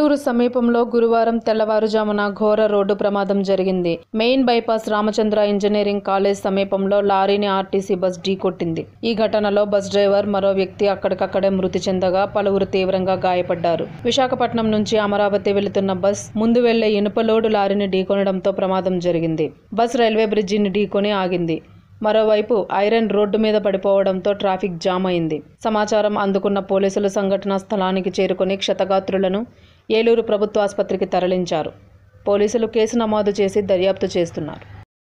ఏలూరు సమీపంలో గురువారం తెల్లవారుజామున ఘోర రోడ్డు ప్రమాదం జరిగింది main bypass Ramachandra engineering college సమీపంలో లారీని ఆర్టీసీ బస్ ఢీకొట్టింది ఈ ఘటనలో బస్ డ్రైవర్ మరో వ్యక్తి అక్కడికక్కడే మృతి చెందగా పలువురు తీవ్రంగా గాయపడ్డారు విశాఖపట్నం నుంచి అమరావతి వెళుతున్న బస్ ముందు వెళ్లే ఇనుప లోడు లారీని ఢీకొనడంతో ప్రమాదం జరిగింది బస్ రైల్వే బ్రిడ్జిని ఢీకొని ఆగింది మరోవైపు ఐరన్ రోడ్డు మీద పడిపోవడంతో ట్రాఫిక్ జామ్ అయింది సమాచారం అందుకున్న పోలీసులు సంఘటనా స్థలానికి చేరుకొని క్షతగాత్రులను ఏలూరు ప్రభుత్వ ఆసుపత్రికి తరలించారు పోలీసులు కేసు నమోదు చేసి దర్యాప్తు చేస్తున్నారు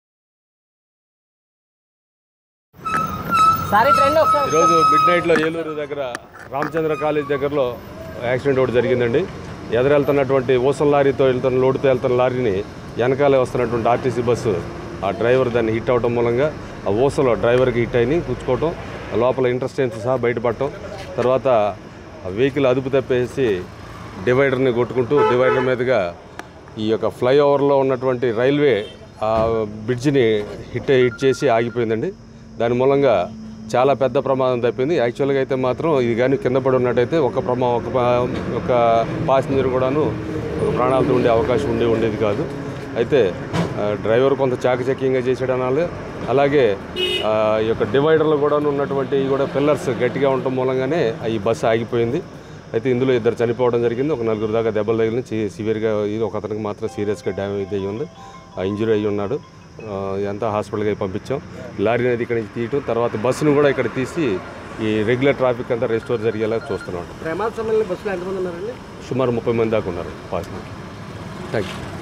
సారీ ట్రెండ్ ఒకసారి ఈరోజు మిడ్ నైట్లో ఏలూరు దగ్గర రామచంద్ర కాలేజ్ దగ్గరలో యాక్సిడెంట్ ఒకటి జరిగిందండి ఎదురెళ్తున్నటువంటి ఓసల్ లారీతో వెళ్తున్న లోడుతో వెళ్తున్న లారీని వెనకాలే వస్తున్నటువంటి ఆర్టీసీ బస్సు ఆ డ్రైవర్ దాన్ని హిట్ అవడం మూలంగా ఆ ఓసలో డ్రైవర్కి హిట్ అయిని కూర్చుకోవటం లోపల ఇంటర్స్టెన్స్ సహా బయటపడటం తర్వాత ఆ వెహికల్ అదుపు తప్పేసి డివైడర్ని కొట్టుకుంటూ డివైడర్ మీదుగా ఈ యొక్క ఫ్లైఓవర్లో ఉన్నటువంటి రైల్వే ఆ బ్రిడ్జిని హిట్ హిట్ చేసి ఆగిపోయిందండి దాని మూలంగా చాలా పెద్ద ప్రమాదం తప్పింది యాక్చువల్గా అయితే మాత్రం ఇది కానీ కింద పడి ఉన్నట్టయితే ఒక ప్రమా ఒక పా- ఒక పాసింజర్ కూడాను ఒక ప్రాణాలతో ఉండే అవకాశం ఉండే ఉండేది కాదు అయితే ఆ, డ్రైవర్ కొంత చాకచక్యంగా చేసాడు అనాలి అలాగే ఆ, ఈ యొక్క డివైడర్లో కూడా ఉన్నటువంటి ఈ కూడా పిల్లర్స్ గట్టిగా ఉండటం మూలంగానే ఈ బస్సు ఆగిపోయింది అయితే ఇందులో ఇద్దరు చనిపోవడం జరిగింది ఒక నలుగురు దాకా దెబ్బలు తగిలిన సివియర్గా ఇది ఒక అతనికి మాత్రం సీరియస్గా డ్యామేజ్ అయ్యి ఉంది ఆ ఇంజురీ అయ్యి ఉన్నాడు ఆ, ఇదంతా హాస్పిటల్కి పంపించాం లారీ అనేది ఇక్కడ నుంచి తీయటం తర్వాత బస్సును కూడా ఇక్కడ తీసి ఈ రెగ్యులర్ ట్రాఫిక్ అంతా రెస్టోర్ జరిగేలా చూస్తున్నాం ప్రమాద సమయంలో బస్సులో ఎంతమంది ఉన్నారండి సుమారు ముప్పై మంది దాకా ఉన్నారు పాసింజర్ థ్యాంక్ యూ